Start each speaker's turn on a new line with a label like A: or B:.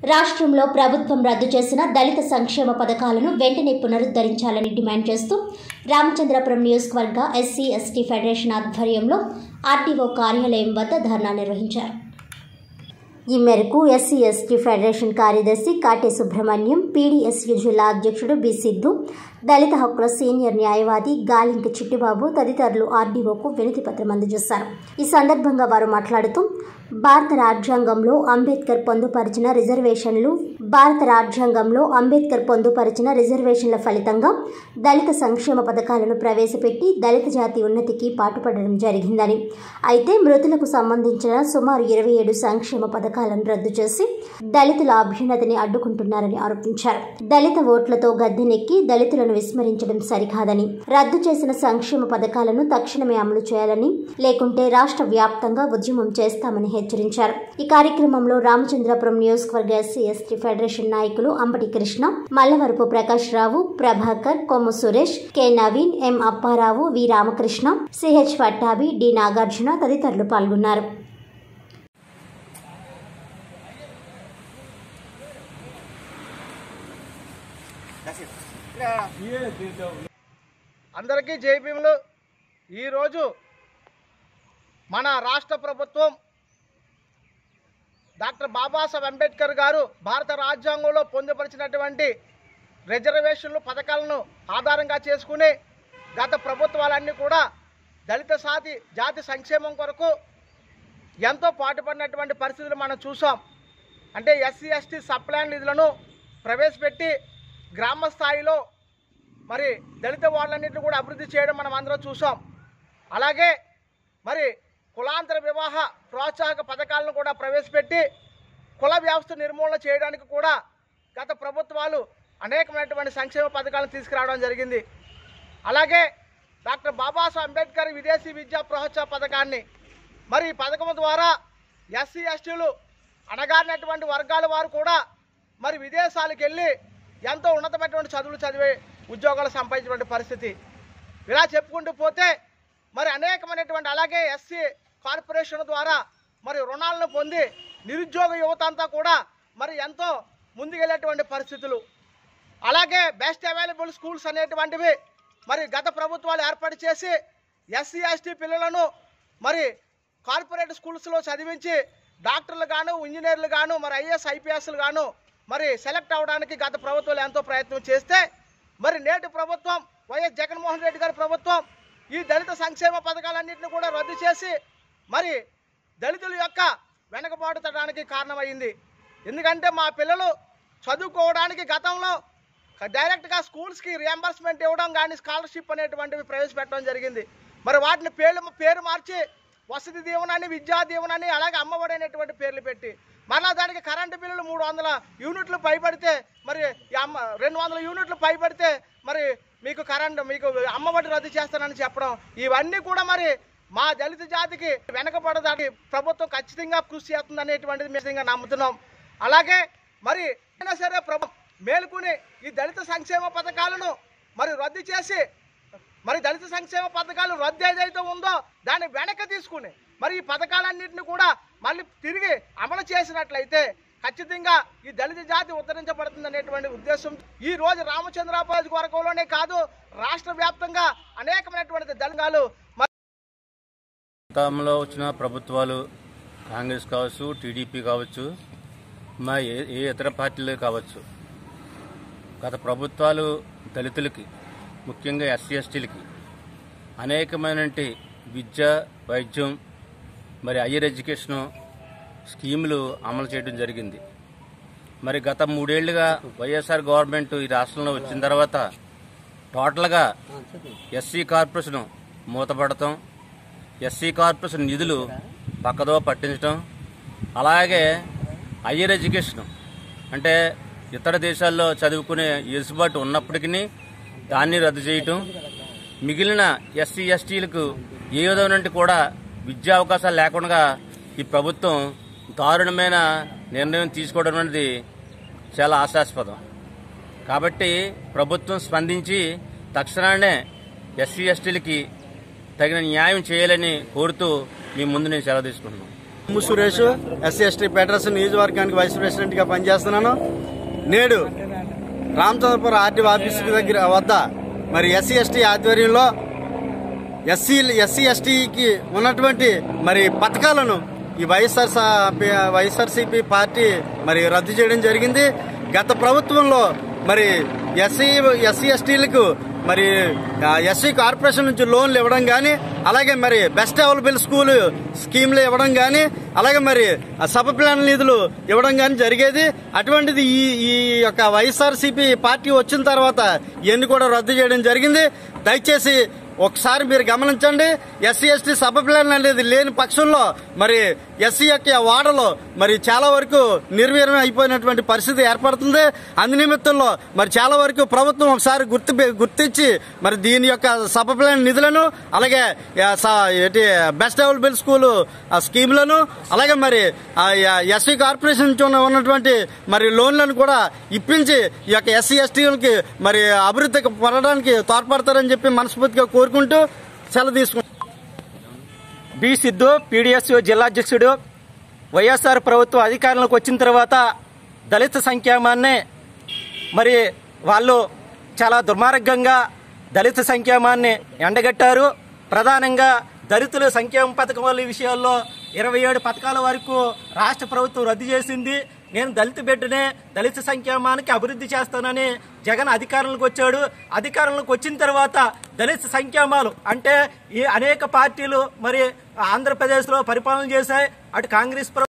A: రాష్ట్రంలో ప్రభుత్వం రద్దు చేసిన దళిత సంక్షేమ పథకాలను వెంటనే పునరుద్ధరించాలని డిమాండ్ చేస్తూ రామచంద్రపురం నియోజకవర్గ ఎస్సీ ఎస్టీ ఫెడరేషన్ ఆధ్వర్యంలో ఆర్టీఓ కార్యాలయం వద్ద ధర్నా నిర్వహించారు ఈ మేరకు ఎస్సీ ఎస్టీ ఫెడరేషన్ కార్యదర్శి కాటే సుబ్రహ్మణ్యం పీడీఎస్యూ జిల్లా అధ్యక్షుడు బి సిద్ధు దళిత హక్కుల సీనియర్ న్యాయవాది గాలింక చిట్టిబాబు తదితరులు ఆర్డీఓకు వినతి పత్రం అందజేశారు ఈ సందర్భంగా వారు మాట్లాడుతూ భారత రాజ్యాంగంలో అంబేద్కర్ పొందుపరిచిన రిజర్వేషన్లు భారత రాజ్యాంగంలో అంబేద్కర్ పొందుపరిచిన రిజర్వేషన్ల ఫలితంగా దళిత సంక్షేమ పథకాలను ప్రవేశపెట్టి దళిత జాతి ఉన్నతికి పాటుపడడం జరిగిందని అయితే మృతులకు సంబంధించిన సుమారు ఇరవై ఏడు సంక్షేమ పథకాలను రద్దు చేసి దళితుల అభ్యున్నతిని అడ్డుకుంటున్నారని ఆరోపించారు దళిత ఓట్లతో గద్దెనెక్కి దళితులను విస్మరించడం సరికాదని రద్దు చేసిన సంక్షేమ పథకాలను తక్షణమే అమలు చేయాలని లేకుంటే రాష్ట్ర వ్యాప్తంగా ఉద్యమం చేస్తామని హెచ్చరించారు ఈ కార్యక్రమంలో రామచంద్రపురం నియోజకవర్గ ఎస్సీ ఎస్టీ ఫెడరేషన్ నాయకులు Ambati Krishna Mallavarapu Prakash Rao Prabhakar Kommu Suresh K Naveen M Apparao V Ramakrishna CH Pattabhi D Nagarjuna తదితరులు పాల్గొన్నారు
B: అందరికీ జైభీములు ఈరోజు మన రాష్ట్ర ప్రభుత్వం డాక్టర్ బాబాసాహెబ్ అంబేద్కర్ గారు భారత రాజ్యాంగంలో పొందుపరిచినటువంటి రిజర్వేషన్లు పథకాలను ఆధారంగా చేసుకుని గత ప్రభుత్వాలన్నీ కూడా దళిత సాతి జాతి సంక్షేమం కొరకు ఎంతో పాటుపడినటువంటి పరిస్థితులు మనం చూసాం అంటే ఎస్సీ ఎస్టీ సప్లాన్ నిధులను ప్రవేశపెట్టి గ్రామ స్థాయిలో మరి దళిత వాళ్ళన్నింటినీ కూడా అభివృద్ధి చేయడం మనం అందరం చూసాం అలాగే మరి కులాంతర వివాహ ప్రోత్సాహక పథకాలను కూడా ప్రవేశపెట్టి కుల వ్యవస్థ నిర్మూలన చేయడానికి కూడా గత ప్రభుత్వాలు అనేకమైనటువంటి సంక్షేమ పథకాలను తీసుకురావడం జరిగింది అలాగే డాక్టర్ బాబాసాహెబ్ అంబేద్కర్ విదేశీ విద్యా ప్రోత్సాహ పథకాన్ని మరి ఈ పథకం ద్వారా ఎస్సీ ఎస్టీలు అణగారినటువంటి వర్గాల వారు కూడా మరి విదేశాలకు వెళ్ళి ఎంతో ఉన్నతమైనటువంటి చదువులు చదివే ఉద్యోగాలు సంపాదించినటువంటి పరిస్థితి ఇలా చెప్పుకుంటూ పోతే మరి అనేకమైనటువంటి అలాగే ఎస్సీ కార్పొరేషన్ ద్వారా మరి రుణాలను పొంది నిరుద్యోగ యువత అంతా కూడా మరి ఎంతో ముందుకెళ్ళేటువంటి పరిస్థితులు అలాగే బెస్ట్ అవైలబుల్ స్కూల్స్ అనేటువంటివి మరి గత ప్రభుత్వాలు ఏర్పాటు చేసి ఎస్సీ ఎస్టీ పిల్లలను మరి కార్పొరేట్ స్కూల్స్లో చదివించి డాక్టర్లు గాను ఇంజనీర్లు గాను మరి ఐఏఎస్ ఐపీఎస్లు గాను మరి సెలెక్ట్ అవ్వడానికి గత ప్రభుత్వాలు ఎంతో ప్రయత్నం చేస్తే మరి నేటి ప్రభుత్వం వైఎస్ జగన్మోహన్ రెడ్డి గారి ప్రభుత్వం ఈ దళిత సంక్షేమ పథకాలన్నింటినీ కూడా రద్దు చేసి మరి దళితుల యొక్క వెనకబాటుతడానికి కారణమైంది ఎందుకంటే మా పిల్లలు చదువుకోవడానికి గతంలో డైరెక్ట్గా స్కూల్స్కి రియంబర్స్మెంట్ ఇవ్వడం కానీ స్కాలర్షిప్ అనేటువంటివి ప్రవేశపెట్టడం జరిగింది మరి వాటిని పేర్లు పేరు మార్చి వసతి దీవెనని విద్యా దీవెనని అలాగే అమ్మఒడి అనేటువంటి పేర్లు పెట్టి మరలా దానికి కరెంటు బిల్లులు మూడు వందల యూనిట్లు పైబడితే మరి ఈ అమ్మ రెండు వందల యూనిట్లు పైబడితే మరి మీకు కరెంటు మీకు అమ్మఒడి రద్దు చేస్తానని చెప్పడం ఇవన్నీ కూడా మరి మా దళిత జాతికి వెనకబడదానికి ప్రభుత్వం ఖచ్చితంగా కృషి చేస్తుంది అనేటువంటిది మేము నమ్ముతున్నాం అలాగే మరి అయినా సరే ప్రభు మేలుకుని ఈ దళిత సంక్షేమ పథకాలను మరి రద్దు చేసి మరి దళిత సంక్షేమ పథకాలు రద్దు ఏదైతే ఉందో దాన్ని వెనక్కి తీసుకుని మరి ఈ పథకాలన్నింటినీ కూడా మళ్ళీ తిరిగి అమలు చేసినట్లయితే ఖచ్చితంగా ఈ దళిత జాతి ఉద్ధరించబడుతుంది అనేటువంటి ఉద్దేశం ఈ రోజు రామచంద్రాబాద్ వర్గంలోనే కాదు రాష్ట్ర వ్యాప్తంగా అనేకమైనటువంటి దళితాలు మరి
C: గతంలో వచ్చిన ప్రభుత్వాలు కాంగ్రెస్ కావచ్చు టీడీపీ కావచ్చు మా ఏ ఏ ఇతర పార్టీలు కావచ్చు గత ప్రభుత్వాలు దళితులకి ముఖ్యంగా ఎస్సీ ఎస్టీలకి అనేకమైన విద్య వైద్యం మరి హయ్యర్ ఎడ్యుకేషను స్కీములు అమలు చేయడం జరిగింది మరి గత మూడేళ్లుగా వైఎస్ఆర్ గవర్నమెంట్ ఈ రాష్ట్రంలో వచ్చిన తర్వాత టోటల్గా ఎస్సీ కార్పొరేషన్ మూతపడటం ఎస్సీ కార్పొరేషన్ నిధులు పక్కదో పట్టించడం అలాగే హయ్యర్ ఎడ్యుకేషన్ అంటే ఇతర దేశాల్లో చదువుకునే ఎసుబాటు ఉన్నప్పటికీ దాన్ని రద్దు చేయటం మిగిలిన ఎస్సీ ఎస్టీలకు ఏ విధమైన కూడా విద్యా అవకాశాలు లేకుండా ఈ ప్రభుత్వం దారుణమైన నిర్ణయం తీసుకోవడం అనేది చాలా ఆశాస్పదం కాబట్టి ప్రభుత్వం స్పందించి తక్షణాన్నే ఎస్సీ ఎస్టీలకి తగిన న్యాయం చేయాలని కోరుతూ మీ ముందు నేను సెలవు తీసుకుంటున్నాను
D: ము సురేష్ ఎస్సీ ఎస్టీ ఫెడరేషన్ నియోజకవర్గానికి వైస్ ప్రెసిడెంట్ గా పనిచేస్తున్నాను నేడు రామచంద్రపురం ఆర్డీ ఆఫీస్ దగ్గర వద్ద మరి ఎస్సీ ఎస్టీ ఆధ్వర్యంలో ఎస్సీ ఎస్సీ ఎస్టీకి ఉన్నటువంటి మరి పథకాలను ఈ వైఎస్ఆర్ వైఎస్ఆర్సీపీ పార్టీ మరి రద్దు చేయడం జరిగింది గత ప్రభుత్వంలో మరి ఎస్సీ ఎస్సీ ఎస్టీలకు మరి ఎస్సీ కార్పొరేషన్ నుంచి లోన్లు ఇవ్వడం కానీ అలాగే మరి బెస్ట్ అవైలబుల్ స్కూల్ స్కీమ్లు ఇవ్వడం కానీ అలాగే మరి ఆ సబ్ ప్లాన్ నిధులు ఇవ్వడం కానీ జరిగేది అటువంటిది ఈ ఈ యొక్క వైఎస్ఆర్సీపీ పార్టీ వచ్చిన తర్వాత ఇవన్నీ కూడా రద్దు చేయడం జరిగింది దయచేసి ఒకసారి మీరు గమనించండి ఎస్సీ ఎస్టీ సబ్ ప్లాన్ అనేది లేని పక్షంలో మరి ఎస్సీ యొక్క వాడలో మరి చాలా వరకు నిర్వీర్యం అయిపోయినటువంటి పరిస్థితి ఏర్పడుతుంది అందు నిమిత్తంలో మరి చాలా వరకు ప్రభుత్వం ఒకసారి గుర్తు గుర్తించి మరి దీని యొక్క సబ్ ప్లాన్ నిధులను అలాగే ఆ, స- ఏంటి బెస్ట్ అవైలబుల్ స్కూల్ ఆ స్కీమ్లను అలాగే మరి ఎస్సీ కార్పొరేషన్ నుంచి ఉన్న- ఉన్నటువంటి మరి లోన్లను కూడా ఇప్పించి ఈ యొక్క ఎస్సీ ఎస్టీలకి మరి అభివృద్ధికి పడడానికి తోడ్పడతారని చెప్పి మనస్ఫూర్తిగా కోరుకుంటూ సెలవు తీసుకుంటాం
E: బి సిద్ధు పీడిఎస్ జిల్లా అధ్యక్షుడు వైఎస్ఆర్ ప్రభుత్వం అధికారంలోకి వచ్చిన తర్వాత దళిత సంక్షేమాన్ని మరి వాళ్ళు చాలా దుర్మార్గంగా దళిత సంక్షేమాన్ని ఎండగట్టారు ప్రధానంగా దళితుల సంక్షేమ పథకాల విషయాల్లో ఇరవై ఏడు పథకాల వరకు రాష్ట్ర ప్రభుత్వం రద్దు చేసింది నేను దళిత బిడ్డనే దళిత సంక్షేమానికి అభివృద్ధి చేస్తానని జగన్ అధికారంలోకి వచ్చాడు అధికారంలోకి వచ్చిన తర్వాత దళిత సంక్షేమాలు అంటే ఈ అనేక పార్టీలు మరి ఆంధ్రప్రదేశ్లో పరిపాలన చేశాయి అటు కాంగ్రెస్ ప్రభుత్వం